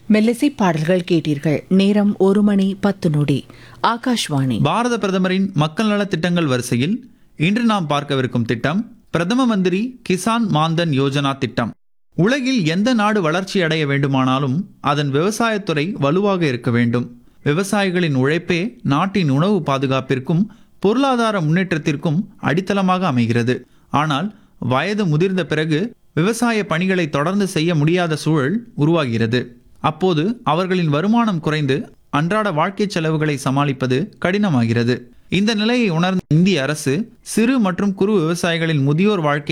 மெல்லிசை பாடல்கள் கேட்டீர்கள் நேரம் ஒரு மணி பத்து நொடி ஆகாஷ்வாணி பாரத பிரதமரின் மக்கள் நலத் திட்டங்கள் வரிசையில் இன்று நாம் பார்க்கவிருக்கும் திட்டம் பிரதம மந்திரி கிசான் மாந்தன் யோஜனா திட்டம் உலகில் எந்த நாடு வளர்ச்சி அடைய வேண்டுமானாலும் அதன் விவசாயத்துறை வலுவாக இருக்க வேண்டும் விவசாயிகளின் உழைப்பே நாட்டின் உணவு பாதுகாப்பிற்கும் பொருளாதார முன்னேற்றத்திற்கும் அடித்தளமாக அமைகிறது ஆனால் வயது முதிர்ந்த பிறகு விவசாய பணிகளை தொடர்ந்து செய்ய முடியாத சூழல் உருவாகிறது அப்போது அவர்களின் வருமானம் குறைந்து அன்றாட வாழ்க்கை செலவுகளை சமாளிப்பது கடினமாகிறது இந்த நிலையை உணர்ந்த இந்திய அரசு சிறு மற்றும் குறு விவசாயிகளின் முதியோர் வாழ்க்கை